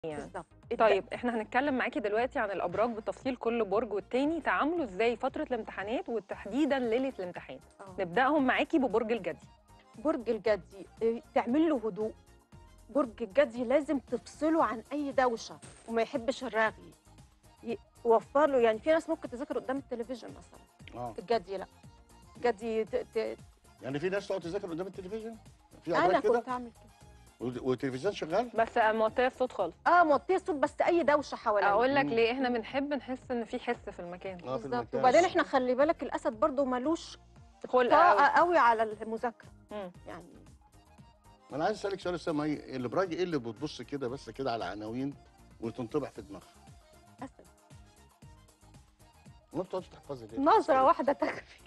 يعني بالظبط طيب احنا هنتكلم معاكي دلوقتي عن الابراج بالتفصيل كل برج والتاني تعاملوا ازاي فتره الامتحانات وتحديدا ليله الامتحان آه. نبداهم معاكي ببرج الجدي برج الجدي آه، تعمل له هدوء برج الجدي لازم تفصله عن اي دوشه وما يحبش الرغي ي- وفر له يعني في ناس ممكن تذاكر قدام التلفزيون مثلا اه الجدي لا الجدي ت... ت... يعني في ناس تقعد تذاكر قدام التلفزيون في انا ابراج كده كنت اعمل كده والت- والتلفزيون شغال بس موطيه الصوت خالص اه موطيه صوت بس اي دوشه حواليا اقول لك مم. ليه احنا بنحب نحس ان في حس في المكان اه في بالظبط المكان وبعدين احنا خلي بالك الاسد برضو ملوش خلق طاقه قوي قوي على المذاكره مم. يعني انا عايز اسالك سؤال استاذ مي الابراج ايه اللي بتبص كده بس كده على عناوين وتنطبع في دماغها اسد ما بتقعدش تحفظي ليه نظره واحده تكفي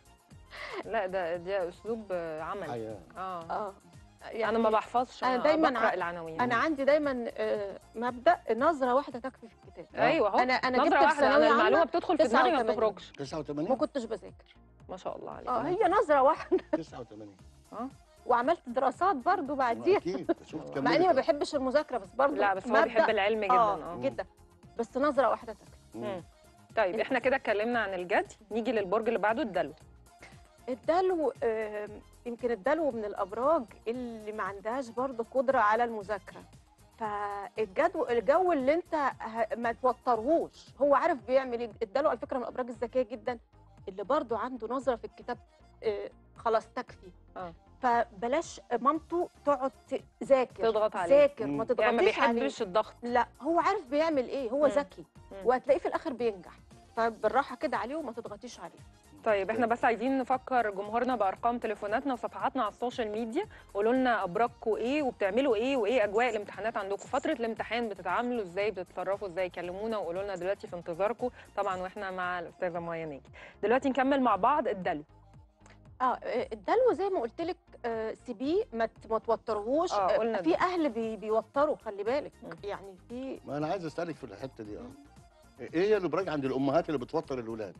لا ده ده اسلوب آه، عمل ايوه اه اه انا ما بحفظش أنا انا دايماً بقرا ع- العناوين انا عندي دايما آه، مبدا نظره واحده تكفي في الكتاب ايوه اهو انا انا جبت نظره في واحده ثانويه انا المعلومه عامه بتدخل في دماغي ما 89. بتخرجش 89 ما كنتش بذاكر ما شاء الله عليك اه هي نظره واحده 89 وعملت دراسات برضو بعديها اكيد شوف مع كملي اني ما بقى. بحبش المذاكره بس برضو لا بس هو مبدأ- بيحب العلم جدا اه اه جدا بس نظره واحده تكفي مم. مم. طيب احنا كده اتكلمنا عن الجدي نيجي للبرج اللي بعده الدلو الدلو آم، يمكن الدلو من الابراج اللي ما عندهاش برضو قدره على المذاكره فالجدو الجو اللي انت ه- ما توترهوش هو عارف بيعمل ايه الدلو على فكره من الابراج الذكيه جدا اللي برضو عنده نظره في الكتاب آه، خلاص تكفي آه. فبلاش مامته تقعد تذاكر تضغط عليه. ذاكر مم. ما يعني ما تضغطيش عليه بيحبش الضغط لا هو عارف بيعمل ايه هو مم. ذكي مم. وهتلاقيه في الاخر بينجح فبالراحه كده عليه وما تضغطيش عليه طيب احنا بس عايزين نفكر جمهورنا بارقام تليفوناتنا وصفحاتنا على السوشيال ميديا قولوا لنا ابراجكم ايه وبتعملوا ايه وايه اجواء الامتحانات عندكم فتره الامتحان بتتعاملوا ازاي بتتصرفوا ازاي كلمونا وقولوا لنا دلوقتي في انتظاركم طبعا واحنا مع الاستاذه مايا ناجي دلوقتي نكمل مع بعض الدلو اه آه، الدلو زي ما قلت لك آه، سيبيه ما ت- ما توترهوش آه، آه، قلنا في ده. اهل بي بيوتروا خلي بالك مم. يعني في ما انا عايز اسالك في الحته دي اه ايه هي الابراج عند الامهات اللي بتوتر الولاد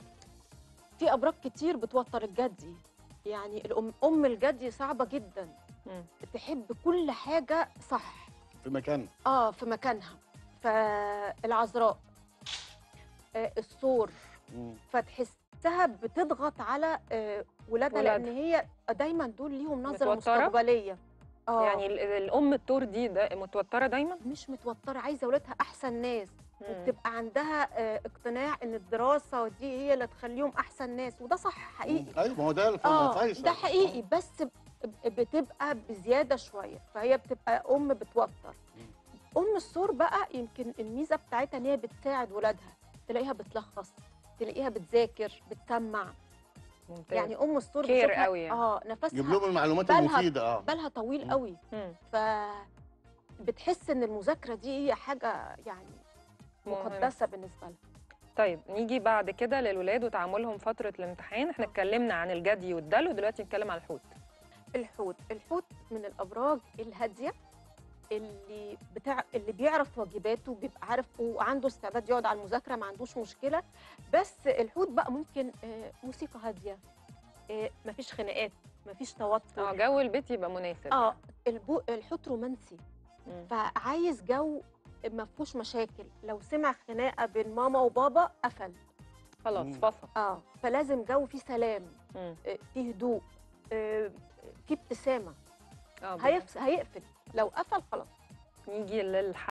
في ابراج كتير بتوتر الجدي يعني الام ام الجدي صعبه جدا مم. تحب كل حاجه صح في مكان اه في مكانها فالعذراء آه الثور مم. فتحسها بتضغط على آه ولادها لان ولادها. هي دايما دول ليهم نظره متوترة؟ مستقبليه اه يعني ال- الام التور دي ده متوتره دايما مش متوتره عايزه ولادها احسن ناس مم. وبتبقى عندها آه، اقتناع ان الدراسه دي هي اللي تخليهم احسن ناس وده صح حقيقي ايوه ما هو ده الف- اه فيصل ده حقيقي بس ب- بتبقى بزياده شويه فهي بتبقى ام بتوتر ام السور بقى يمكن الميزه بتاعتها ان هي بتساعد ولادها تلاقيها بتلخص تلاقيها بتذاكر بتسمع ممتاز. يعني ام السور كير بشوفها- قوي يعني. اه جيب نفسها لهم المعلومات بالها- المفيده اه بالها طويل مم. قوي مم. ف بتحس ان المذاكره دي هي حاجه يعني مهم. مقدسه بالنسبه لها طيب نيجي بعد كده للولاد وتعاملهم فتره الامتحان احنا اتكلمنا عن الجدي والدلو دلوقتي نتكلم على الحوت الحوت الحوت من الابراج الهاديه اللي بتاع اللي بيعرف واجباته بيبقى عارف وعنده استعداد يقعد على المذاكره ما عندوش مشكله بس الحوت بقى ممكن آه، موسيقى هاديه آه، مفيش خناقات مفيش توتر اه جو البيت يبقى مناسب اه البو الحوت رومانسي مم. فعايز جو ما فيهوش مشاكل لو سمع خناقه بين ماما وبابا قفل خلاص مم. فصل اه فلازم جو فيه سلام مم. آه، فيه هدوء آه، فيه ابتسامه اه هيفس- هيقفل لو قفل خلاص نيجي للح